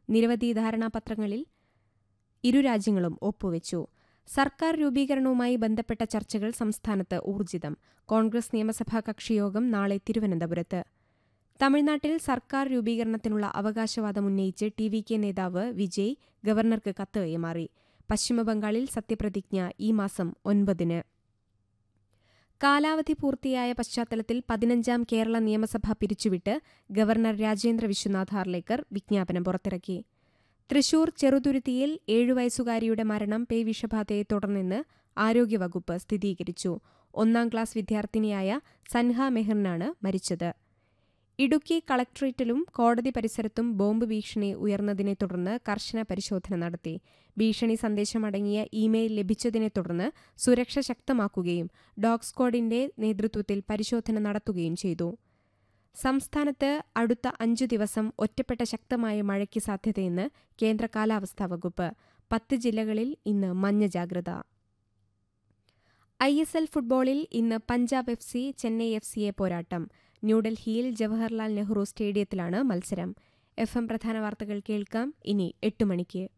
നിരവധി ധാരണാപത്രങ്ങളിൽ ഇരു രാജ്യങ്ങളും ഒപ്പുവെച്ചു സർക്കാർ രൂപീകരണവുമായി ബന്ധപ്പെട്ട ചർച്ചകൾ സംസ്ഥാനത്ത് ഊർജിതം കോൺഗ്രസ് നിയമസഭാ കക്ഷിയോഗം നാളെ തിരുവനന്തപുരത്ത് തമിഴ്നാട്ടിൽ സർക്കാർ രൂപീകരണത്തിനുള്ള അവകാശവാദം ഉന്നയിച്ച് ടി വി കെ നേതാവ് വിജയ് ഗവർണർക്ക് കത്ത് കൈമാറി പശ്ചിമബംഗാളിൽ സത്യപ്രതിജ്ഞ ഈ മാസം ഒൻപതിന് കാലാവധി പൂർത്തിയായ പശ്ചാത്തലത്തിൽ പതിനഞ്ചാം കേരള നിയമസഭ പിരിച്ചുവിട്ട് ഗവർണർ രാജേന്ദ്ര വിശ്വനാഥ് ഹാർലേക്കർ വിജ്ഞാപനം പുറത്തിറക്കി തൃശൂർ ചെറുതുരുത്തിയിൽ ഏഴു വയസ്സുകാരിയുടെ മരണം പേവിഷബാധയെ തുടർന്നെന്ന് ആരോഗ്യവകുപ്പ് സ്ഥിരീകരിച്ചു ഒന്നാം ക്ലാസ് വിദ്യാർത്ഥിനിയായ സൻഹ മെഹറിനാണ് മരിച്ചത് ഇടുക്കി കളക്ട്രേറ്റിലും കോടതി പരിസരത്തും ബോംബ് ഭീഷണി ഉയർന്നതിനെ തുടർന്ന് കർശന പരിശോധന നടത്തി ഭീഷണി സന്ദേശമടങ്ങിയ ഇമെയിൽ ലഭിച്ചതിനെ തുടർന്ന് സുരക്ഷ ശക്തമാക്കുകയും ഡോഗ് സ്ക്വാഡിന്റെ നേതൃത്വത്തിൽ പരിശോധന നടത്തുകയും ചെയ്തു സംസ്ഥാനത്ത് അടുത്ത അഞ്ചു ദിവസം ഒറ്റപ്പെട്ട ശക്തമായ മഴയ്ക്ക് സാധ്യതയെന്ന് കേന്ദ്ര കാലാവസ്ഥാ വകുപ്പ് പത്ത് ജില്ലകളിൽ ഇന്ന് മഞ്ഞ ജാഗ്രത ഐ എസ് എൽ ഫുട്ബോളിൽ ഇന്ന് Punjab F C Chennai F സിയെ പോരാട്ടം ന്യൂഡൽഹിയിൽ ജവഹർലാൽ നെഹ്റു സ്റ്റേഡിയത്തിലാണ് മത്സരം എഫ് എം പ്രധാന വാർത്തകൾ കേൾക്കാം ഇനി എട്ട് മണിക്ക്